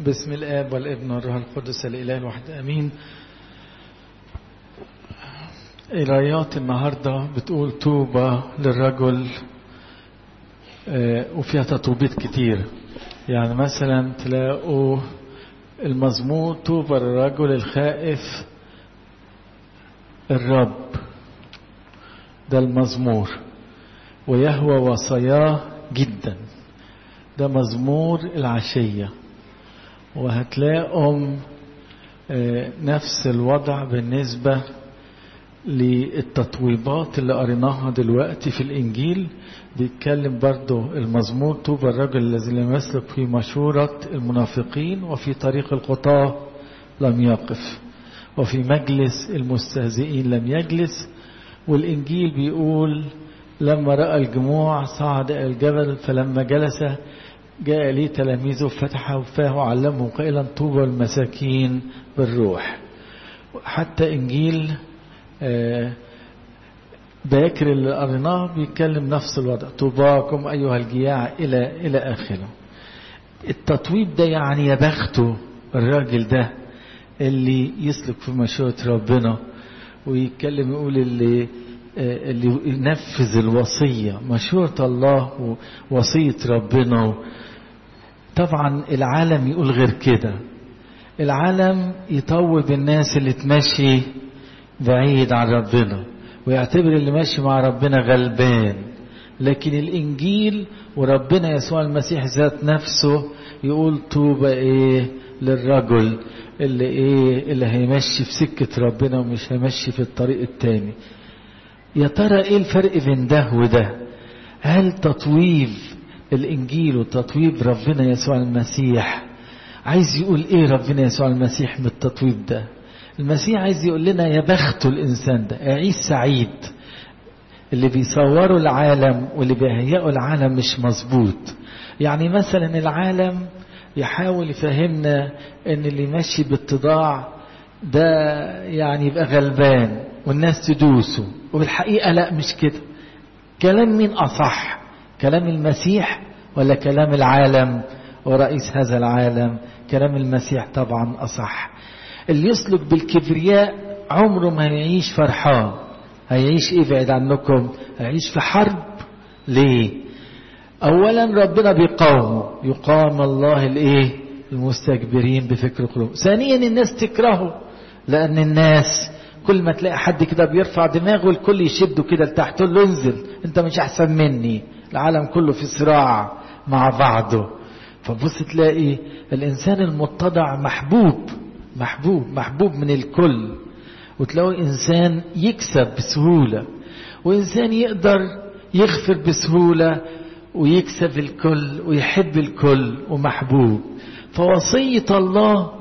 بسم الآب والابن والروح القدس الإله الواحد أمين قرايات النهاردة بتقول توبة للرجل وفيها تطوبيت كتير يعني مثلا تلاقوا المزمور توبة للرجل الخائف الرب ده المزمور ويهوى وصاياه جدا ده مزمور العشية وهتلاقوا نفس الوضع بالنسبة للتطويبات اللي قريناها دلوقتي في الإنجيل بيتكلم برضو المزمور طوبى الرجل الذي لم يسلك في مشورة المنافقين وفي طريق القطاة لم يقف وفي مجلس المستهزئين لم يجلس والإنجيل بيقول لما رأى الجموع صعد إلى الجبل فلما جلس جاء لي تلاميذه فتح فاه وعلمهم قائلا طوبى المساكين بالروح حتى إنجيل باكر اللي قريناه بيتكلم نفس الوضع طوباكم أيها الجياع إلى إلى آخره التطويب ده يعني يا بخته الراجل ده اللي يسلك في مشورة ربنا ويتكلم يقول اللي اللي ينفذ الوصية مشورة الله ووصية ربنا طبعا العالم يقول غير كده العالم يطوب الناس اللي تمشي بعيد عن ربنا ويعتبر اللي ماشي مع ربنا غلبان لكن الإنجيل وربنا يسوع المسيح ذات نفسه يقول طوبى إيه للرجل اللي إيه اللي هيمشي في سكة ربنا ومش هيمشي في الطريق التاني يا ترى إيه الفرق بين ده وده هل تطويب الإنجيل وتطويب ربنا يسوع المسيح عايز يقول إيه ربنا يسوع المسيح من التطويب ده المسيح عايز يقول لنا يا بخته الإنسان ده يعيش سعيد اللي بيصوروا العالم واللي بيهيئوا العالم مش مظبوط يعني مثلا العالم يحاول يفهمنا ان اللي ماشي باتضاع ده يعني يبقى غلبان والناس تدوسه وبالحقيقة لا مش كده كلام مين أصح كلام المسيح ولا كلام العالم ورئيس هذا العالم كلام المسيح طبعا أصح اللي يسلك بالكبرياء عمره ما هيعيش فرحان هيعيش ايه بعيد عنكم هيعيش في حرب ليه اولا ربنا بيقاومه يقام الله الايه المستكبرين بفكر قلوب ثانيا الناس تكرهه لان الناس كل ما تلاقي حد كده بيرفع دماغه الكل يشده كده لتحت تقول له انزل انت مش احسن مني العالم كله في صراع مع بعضه فبص تلاقي الانسان المتضع محبوب محبوب محبوب من الكل وتلاقوا إنسان يكسب بسهولة وإنسان يقدر يغفر بسهولة ويكسب الكل ويحب الكل ومحبوب فوصية الله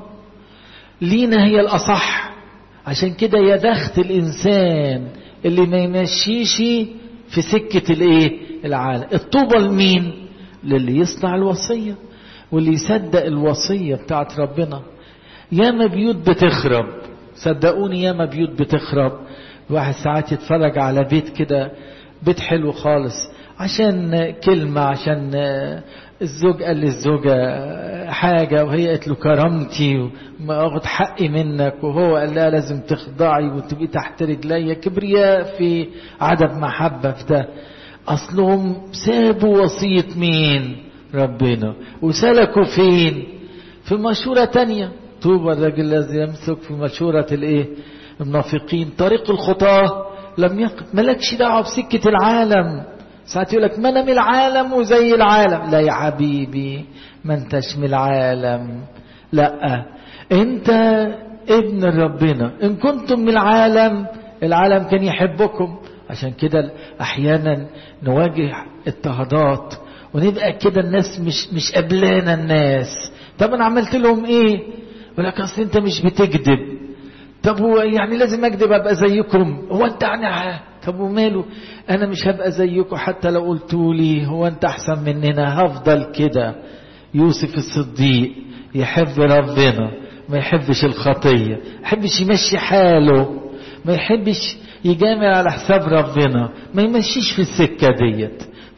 لينا هي الأصح عشان كده يا بخت الإنسان اللي ما يمشيش في سكة الإيه العالم الطوبة لمين للي يصنع الوصية واللي يصدق الوصية بتاعت ربنا ياما بيوت بتخرب صدقوني ياما بيوت بتخرب الواحد ساعات يتفرج على بيت كده بيت حلو خالص عشان كلمة عشان الزوج قال للزوجة حاجة وهي قالت له كرامتي وما اخد حقي منك وهو قال لها لازم تخضعي وتبقي تحت رجلي كبرياء في عدم محبة في ده اصلهم سابوا وصية مين ربنا وسلكوا فين في مشورة تانية طوبى الرجل الذي يمسك في مشورة الايه المنافقين طريق الخطاة لم يقف مالكش دعوة بسكة العالم ساعات يقول لك ما انا من العالم وزي العالم لا يا حبيبي ما انتش من العالم لا انت ابن ربنا ان كنتم من العالم العالم كان يحبكم عشان كده احيانا نواجه اضطهادات ونبقى كده الناس مش مش قبلانا الناس طب انا عملت لهم ايه ولكن اصل انت مش بتكذب طب هو يعني لازم اكذب ابقى زيكم هو انت يعني طب وماله انا مش هبقى زيكم حتى لو قلتوا لي هو انت احسن مننا هفضل كده يوسف الصديق يحب ربنا ما يحبش الخطيه ما يحبش يمشي حاله ما يحبش يجامل على حساب ربنا ما يمشيش في السكه ديت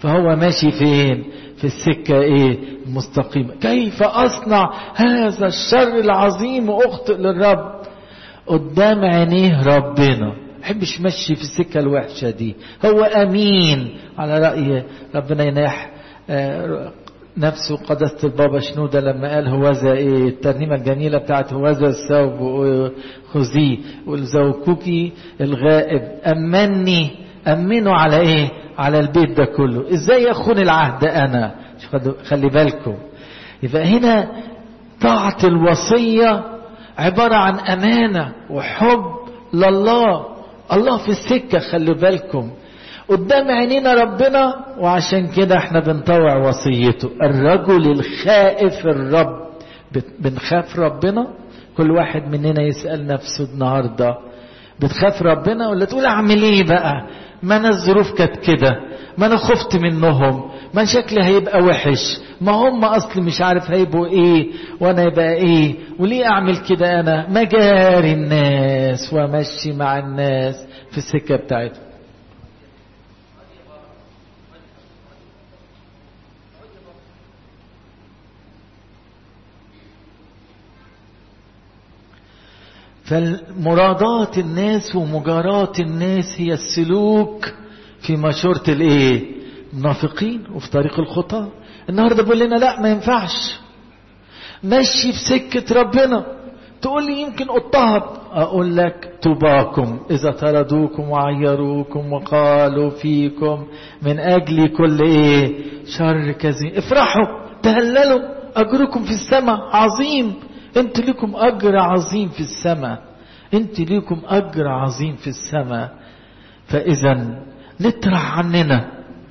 فهو ماشي فين في السكة ايه المستقيمة كيف اصنع هذا الشر العظيم واخطئ للرب قدام عينيه ربنا يحبش مشي في السكة الوحشة دي هو امين على رأي ربنا يناح نفسه قداسة البابا شنودة لما قال هوذا ايه الترنيمة الجميلة بتاعت هوذا الثوب خذيه والزوكوكي الغائب أمني أمنوا على ايه على البيت ده كله ازاي يخون العهد انا خلي بالكم يبقى هنا طاعة الوصية عبارة عن أمانة وحب لله الله في السكة خلي بالكم قدام عينينا ربنا وعشان كده احنا بنطوع وصيته الرجل الخائف الرب بنخاف ربنا كل واحد مننا يسأل نفسه النهاردة بتخاف ربنا ولا تقول اعمل ايه بقى ما انا الظروف كانت كده ما انا خفت منهم ما شكلي هيبقى وحش ما هم اصلي مش عارف هيبقوا ايه وانا يبقى ايه وليه اعمل كده انا مجاري الناس وامشي مع الناس في السكة بتاعتهم فالمرادات الناس ومجارات الناس هي السلوك في مشورة الايه المنافقين وفي طريق الخطاة النهاردة بقول لنا لا ما ينفعش مشي في سكة ربنا تقول لي يمكن اضطهد اقول لك طوباكم اذا طردوكم وعيروكم وقالوا فيكم من اجل كل ايه شر كذب افرحوا تهللوا اجركم في السماء عظيم انت لكم اجر عظيم في السماء انت لكم اجر عظيم في السماء فاذا نطرح عننا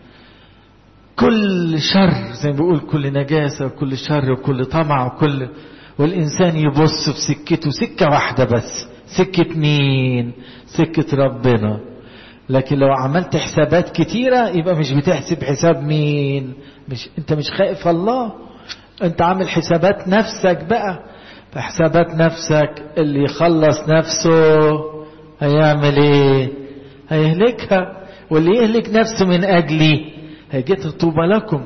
كل شر زي ما بيقول كل نجاسة وكل شر وكل طمع وكل والإنسان يبص في سكته سكة واحدة بس سكة مين سكة ربنا لكن لو عملت حسابات كتيرة يبقى مش بتحسب حساب مين مش انت مش خائف الله انت عامل حسابات نفسك بقى فحسابات نفسك اللي يخلص نفسه هيعمل ايه هيهلكها واللي يهلك نفسه من اجلي هيجت طوبى لكم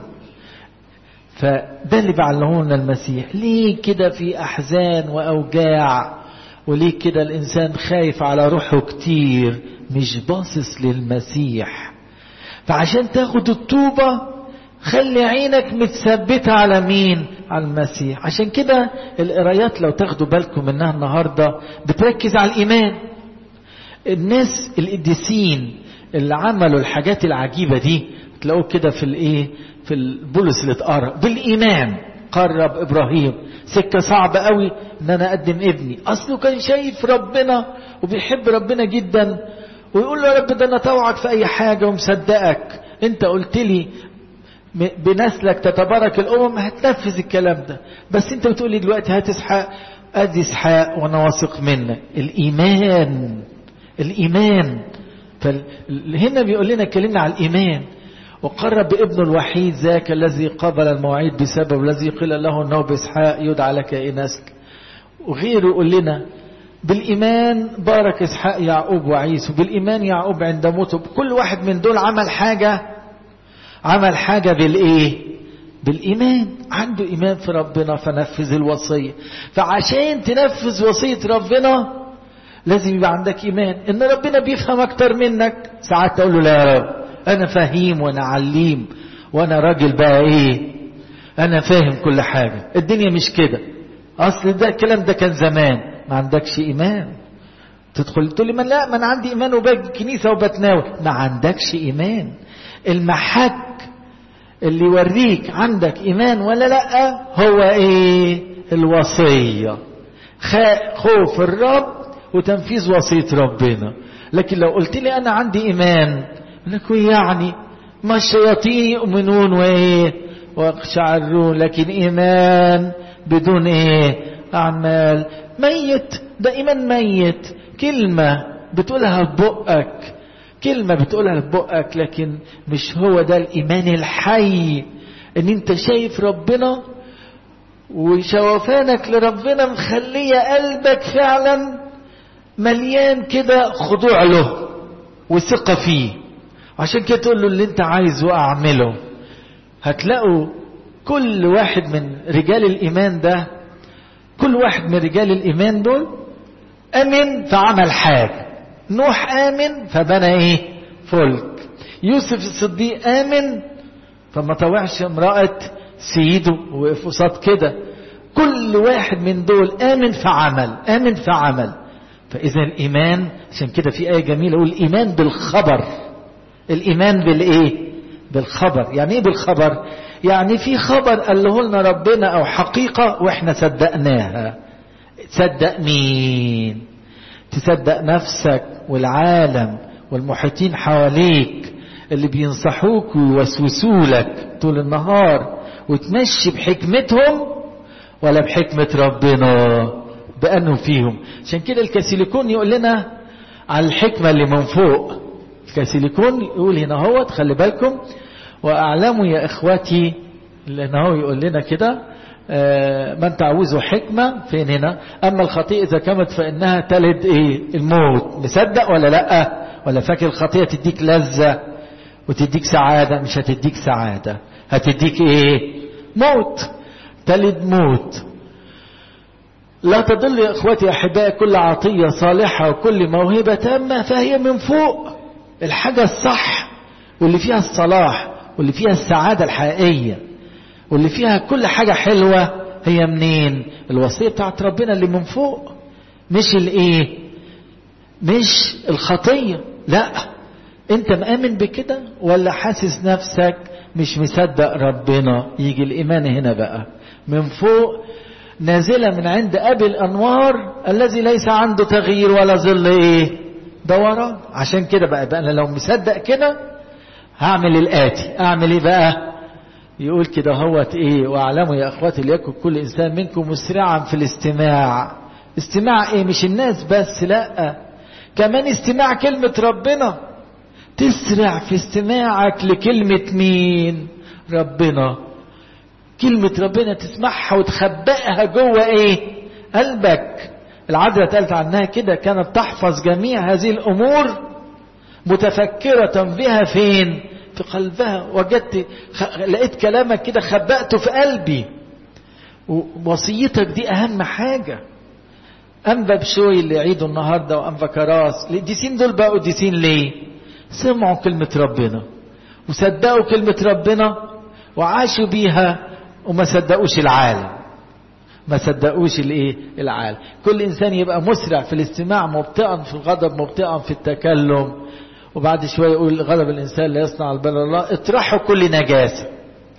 فده اللي بعلمونا المسيح ليه كده في احزان واوجاع وليه كده الانسان خايف على روحه كتير مش باصص للمسيح فعشان تاخد الطوبة خلي عينك متثبتة على مين على المسيح عشان كده القرايات لو تاخدوا بالكم منها النهاردة بتركز على الإيمان الناس القديسين اللي عملوا الحاجات العجيبة دي تلاقوه كده في الايه في البولس اللي اتقرا بالايمان قرب ابراهيم سكه صعبه قوي ان انا اقدم ابني اصله كان شايف ربنا وبيحب ربنا جدا ويقول له يا رب ده انا طوعك في اي حاجه ومصدقك انت قلت لي بنسلك تتبارك الامم هتنفذ الكلام ده بس انت بتقول لي دلوقتي هات اسحاق ادي اسحاق وانا واثق منك الايمان الايمان فهنا بيقول لنا اتكلمنا على الايمان وقرب بابنه الوحيد ذاك الذي قبل المواعيد بسبب الذي قيل له انه باسحاق يدعى لك ايه نسل وغيره يقول لنا بالايمان بارك اسحاق يعقوب وعيسو بالايمان يعقوب عند موته كل واحد من دول عمل حاجه عمل حاجه بالايه بالايمان عنده ايمان في ربنا فنفذ الوصيه فعشان تنفذ وصيه ربنا لازم يبقى عندك ايمان ان ربنا بيفهم اكتر منك ساعات تقول له لا يا رب انا فهيم وانا عليم وانا راجل بقى ايه انا فاهم كل حاجة الدنيا مش كده اصل ده الكلام ده كان زمان ما عندكش ايمان تدخل تقول لي ما لا ما انا عندي ايمان وباجي الكنيسة وبتناول ما عندكش ايمان المحك اللي يوريك عندك ايمان ولا لا هو ايه الوصية خوف الرب وتنفيذ وصية ربنا لكن لو قلت لي انا عندي ايمان لك يعني ما الشياطين يؤمنون وايه ويقشعرون لكن ايمان بدون ايه اعمال ميت ده ايمان ميت كلمة بتقولها ببقك كلمة بتقولها ببقك لكن مش هو ده الايمان الحي ان انت شايف ربنا وشوفانك لربنا مخلية قلبك فعلا مليان كده خضوع له وثقة فيه عشان كده تقول له اللي انت عايزه اعمله هتلاقوا كل واحد من رجال الايمان ده كل واحد من رجال الايمان دول امن فعمل حاجه نوح امن فبنى ايه فلك يوسف الصديق امن فما طوعش امراه سيده وقف قصاد كده كل واحد من دول امن فعمل امن فعمل فاذا الايمان عشان كده في ايه جميله يقول الايمان بالخبر الايمان بالايه بالخبر يعني ايه بالخبر يعني في خبر قاله لنا ربنا او حقيقه واحنا صدقناها تصدق مين تصدق نفسك والعالم والمحيطين حواليك اللي بينصحوك ويوسوسوا لك طول النهار وتمشي بحكمتهم ولا بحكمة ربنا بأنه فيهم عشان كده الكاسيليكون يقول لنا على الحكمة اللي من فوق الكاسيليكون يقول هنا هو خلي بالكم وأعلموا يا إخواتي لأن هو يقول لنا كده من تعوزه حكمة فين هنا أما الخطيئة إذا كانت فإنها تلد إيه الموت مصدق ولا لأ ولا فاكر الخطيئة تديك لذة وتديك سعادة مش هتديك سعادة هتديك إيه موت تلد موت لا تضل يا اخوتي احبائي كل عطيه صالحه وكل موهبه تامه فهي من فوق الحاجه الصح واللي فيها الصلاح واللي فيها السعاده الحقيقيه واللي فيها كل حاجه حلوه هي منين الوصيه بتاعت ربنا اللي من فوق مش الايه مش الخطيه لا انت مآمن بكده ولا حاسس نفسك مش مصدق ربنا يجي الايمان هنا بقى من فوق نازلة من عند أبي الأنوار الذي ليس عنده تغيير ولا ظل إيه دوران عشان كده بقى, بقى أنا لو مصدق كده هعمل الآتي أعمل إيه بقى يقول كده هوت إيه واعلموا يا أخواتي ليكن كل إنسان منكم مسرعا في الاستماع استماع إيه مش الناس بس لا كمان استماع كلمة ربنا تسرع في استماعك لكلمة مين ربنا كلمة ربنا تسمعها وتخبئها جوه ايه قلبك العذراء قالت عنها كده كانت تحفظ جميع هذه الامور متفكرة بها فين في قلبها وجدت خ... لقيت كلامك كده خبأته في قلبي ووصيتك دي اهم حاجة انبا بشوي اللي عيدوا النهاردة وانبا كراس القديسين دول بقوا قديسين ليه سمعوا كلمة ربنا وصدقوا كلمة ربنا وعاشوا بيها وما صدقوش العالم ما صدقوش الايه العالم كل انسان يبقى مسرع في الاستماع مبطئا في الغضب مبطئا في التكلم وبعد شويه يقول غضب الانسان لا يصنع البر الله اطرحوا كل نجاسه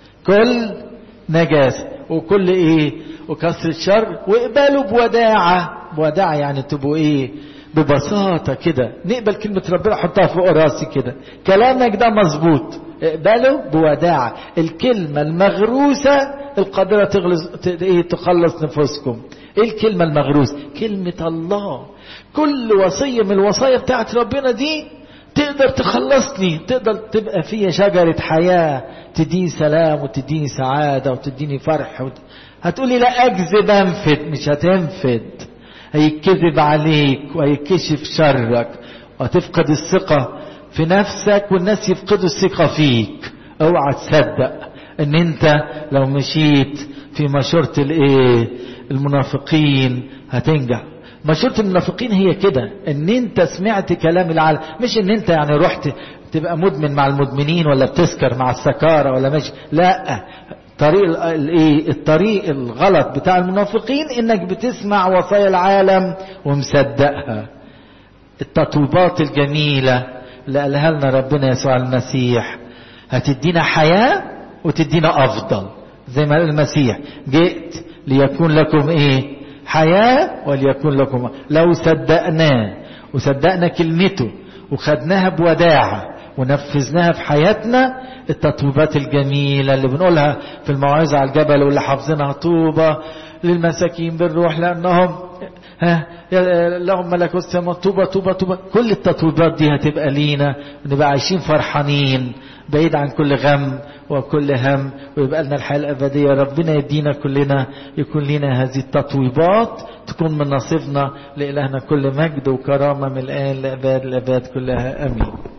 كل نجاسه وكل ايه وكسر الشر واقبلوا بوداعه بوداعه يعني تبقوا ايه ببساطه كده نقبل كلمه ربنا حطها فوق راسي كده كلامك ده مظبوط اقبلوا بوداعة الكلمة المغروسة القادرة تغلص تخلص نفوسكم ايه الكلمة المغروسة كلمة الله كل وصية من الوصايا بتاعت ربنا دي تقدر تخلصني تقدر تبقى فيها شجرة حياة تديني سلام وتديني سعادة وتديني فرح وت... هتقولي لا أكذب أنفد مش هتنفد هيكذب عليك وهيكشف شرك وهتفقد الثقة في نفسك والناس يفقدوا الثقة فيك اوعى تصدق ان انت لو مشيت في مشورة الايه المنافقين هتنجح مشورة المنافقين هي كده ان انت سمعت كلام العالم مش ان انت يعني رحت تبقى مدمن مع المدمنين ولا بتسكر مع السكارة ولا مش لا طريق الايه الطريق الغلط بتاع المنافقين انك بتسمع وصايا العالم ومصدقها التطويبات الجميله اللي قالها لنا ربنا يسوع المسيح هتدينا حياة وتدينا أفضل زي ما قال المسيح جئت ليكون لكم إيه حياة وليكون لكم لو صدقناه وصدقنا كلمته وخدناها بوداعة ونفذناها في حياتنا التطويبات الجميلة اللي بنقولها في الموعظة على الجبل واللي حافظينها طوبة للمساكين بالروح لأنهم ها لهم ملك السماء طوبة طوبة طوبة كل التطويبات دي هتبقى لينا ونبقى عايشين فرحانين بعيد عن كل غم وكل هم ويبقى لنا الحياة الأبدية ربنا يدينا كلنا يكون لنا هذه التطويبات تكون من نصيبنا لإلهنا كل مجد وكرامة من الآن لأباد الأباد كلها أمين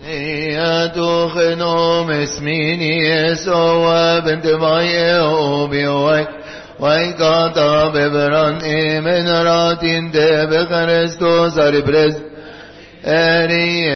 يدخنهم اسميني يسوع بنت مايه وبيوي ويقاطع ببران من راتين دي بخرستوس أربرز أري